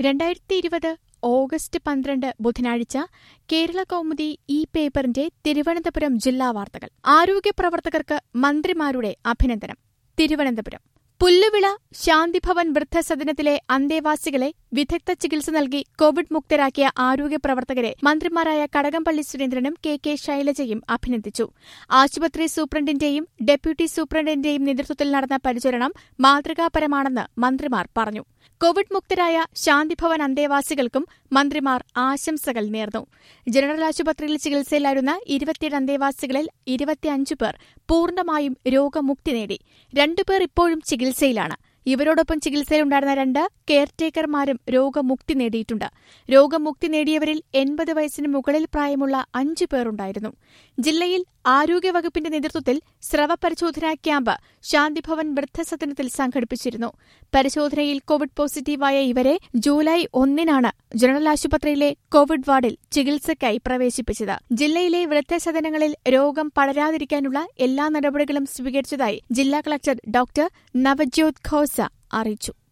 രണ്ടായിരത്തി ഇരുപത് ഓഗസ്റ്റ് പന്ത്രണ്ട് ബുധനാഴ്ച കേരള കൗമുദി ഈ പേപ്പറിന്റെ തിരുവനന്തപുരം ജില്ലാ വാർത്തകൾ ആരോഗ്യ പ്രവർത്തകർക്ക് മന്ത്രിമാരുടെ അഭിനന്ദനം തിരുവനന്തപുരം പുല്ലുവിള ശാന്തിഭവൻ വൃദ്ധസദനത്തിലെ അന്തേവാസികളെ വിദഗ്ധ ചികിത്സ നൽകി കോവിഡ് മുക്തരാക്കിയ ആരോഗ്യ പ്രവർത്തകരെ മന്ത്രിമാരായ കടകംപള്ളി സുരേന്ദ്രനും കെ കെ ശൈലജയും അഭിനന്ദിച്ചു ആശുപത്രി സൂപ്രണ്ടിന്റെയും ഡെപ്യൂട്ടി സൂപ്രണ്ടിന്റെയും നേതൃത്വത്തിൽ നടന്ന പരിചരണം മാതൃകാപരമാണെന്ന് മന്ത്രിമാർ പറഞ്ഞു കോവിഡ് മുക്തരായ ശാന്തിഭവൻ അന്തേവാസികൾക്കും മന്ത്രിമാർ ആശംസകൾ നേർന്നു ജനറൽ ആശുപത്രിയിൽ ചികിത്സയിലായിരുന്ന ഇരുപത്തിയേഴ് അന്തേവാസികളിൽ ഇരുപത്തിയഞ്ചു പേർ പൂർണ്ണമായും രോഗമുക്തി നേടി രണ്ടുപേർ ഇപ്പോഴും ചികിത്സയിലാണ് ഇവരോടൊപ്പം ചികിത്സയിലുണ്ടായിരുന്ന രണ്ട് കെയർടേക്കർമാരും രോഗമുക്തി നേടിയിട്ടുണ്ട് രോഗമുക്തി നേടിയവരിൽ എൺപത് വയസ്സിന് മുകളിൽ പ്രായമുള്ള അഞ്ചു പേരുണ്ടായിരുന്നു ജില്ലയിൽ ആരോഗ്യവകുപ്പിന്റെ നേതൃത്വത്തിൽ സ്രവ പരിശോധനാ ക്യാമ്പ് ശാന്തിഭവൻ വൃദ്ധസദനത്തിൽ സംഘടിപ്പിച്ചിരുന്നു പരിശോധനയിൽ കോവിഡ് പോസിറ്റീവായ ഇവരെ ജൂലൈ ഒന്നിനാണ് ജനറൽ ആശുപത്രിയിലെ കോവിഡ് വാർഡിൽ ചികിത്സയ്ക്കായി പ്രവേശിപ്പിച്ചത് ജില്ലയിലെ വൃദ്ധസദനങ്ങളിൽ രോഗം പടരാതിരിക്കാനുള്ള എല്ലാ നടപടികളും സ്വീകരിച്ചതായി ജില്ലാ കളക്ടർ ഡോക്ടർ നവജ്യോത് ഖോസ അറിയിച്ചു